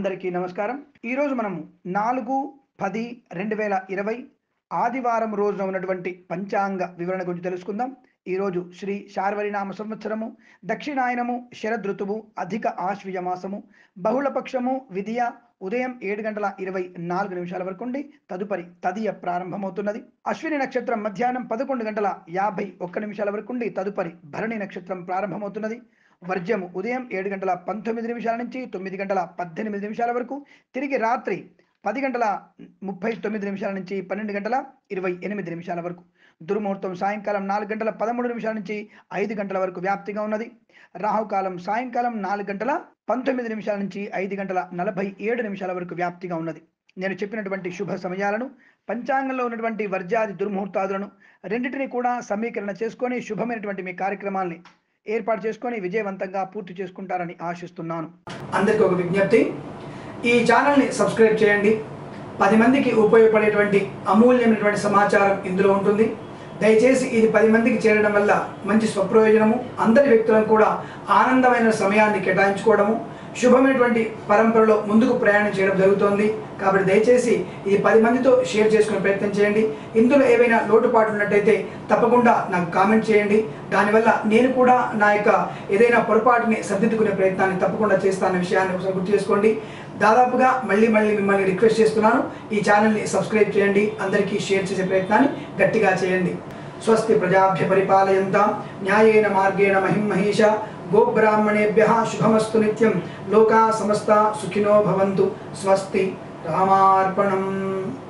అందరికీ నమస్కారం ఈరోజు మనము నాలుగు పది రెండు వేల ఇరవై ఆదివారం రోజున ఉన్నటువంటి పంచాంగ వివరణ గురించి తెలుసుకుందాం ఈరోజు శ్రీ శార్వరినామ సంవత్సరము దక్షిణాయనము శరదృతువు అధిక ఆశ్వయ మాసము బహుళపక్షము విధియ ఉదయం ఏడు గంటల ఇరవై నాలుగు నిమిషాల వరకు ఉండి తదుపరి తదియ ప్రారంభమవుతున్నది అశ్విని నక్షత్రం మధ్యాహ్నం పదకొండు గంటల యాభై ఒక్క నిమిషాల వరకు ఉండి తదుపరి భరణి నక్షత్రం ప్రారంభమవుతున్నది వర్జము ఉదయం ఏడు గంటల పంతొమ్మిది నిమిషాల నుంచి తొమ్మిది గంటల పద్దెనిమిది నిమిషాల వరకు తిరిగి రాత్రి పది గంటల ముప్పై తొమ్మిది నిమిషాల నుంచి పన్నెండు గంటల ఇరవై ఎనిమిది నిమిషాల వరకు దుర్ముహూర్తం సాయంకాలం నాలుగు గంటల పదమూడు నిమిషాల నుంచి ఐదు గంటల వరకు వ్యాప్తిగా ఉన్నది రాహుకాలం సాయంకాలం నాలుగు గంటల పంతొమ్మిది నిమిషాల నుంచి ఐదు గంటల నలభై ఏడు నిమిషాల వరకు వ్యాప్తిగా ఉన్నది నేను చెప్పినటువంటి శుభ సమయాలను పంచాంగంలో ఉన్నటువంటి వర్జాది దుర్ముహూర్తాదులను రెండింటినీ కూడా సమీకరణ చేసుకొని శుభమైనటువంటి మీ కార్యక్రమాల్ని ఏర్పాటు చేసుకొని విజయవంతంగా పూర్తి చేసుకుంటారని ఆశిస్తున్నాను అందరికీ ఒక విజ్ఞప్తి ఈ ఛానల్ని సబ్స్క్రైబ్ చేయండి పది మందికి ఉపయోగపడేటువంటి అమూల్యమైనటువంటి సమాచారం ఇందులో ఉంటుంది దయచేసి ఇది పది మందికి చేరడం వల్ల మంచి స్వప్రయోజనము అందరి వ్యక్తులను కూడా ఆనందమైన సమయాన్ని కేటాయించుకోవడము శుభమైనటువంటి పరంపరలో ముందుకు ప్రయాణం చేయడం జరుగుతోంది కాబట్టి దయచేసి ఇది పది మందితో షేర్ చేసుకునే ప్రయత్నం చేయండి ఇందులో ఏవైనా లోటుపాట్లు ఉన్నట్టయితే తప్పకుండా నాకు కామెంట్ చేయండి దానివల్ల నేను కూడా నా యొక్క ఏదైనా పొరపాటుని సర్దిద్దుకునే ప్రయత్నాన్ని తప్పకుండా చేస్తానన్న విషయాన్ని ఒకసారి గుర్తు చేసుకోండి దాదాపుగా మళ్ళీ మళ్ళీ మిమ్మల్ని రిక్వెస్ట్ చేస్తున్నాను ఈ ఛానల్ని సబ్స్క్రైబ్ చేయండి అందరికీ షేర్ చేసే ప్రయత్నాన్ని గట్టిగా చేయండి స్వస్తి ప్రజాభ్య పరిపాలయంతాం న్యాయేన మార్గేణ మహిం మహేష గోబ్రాహ్మణేభ్య శుభమస్తు నిత్యం లోకా సమస్త సుఖినో భవంతు స్వస్తి రామార్పణం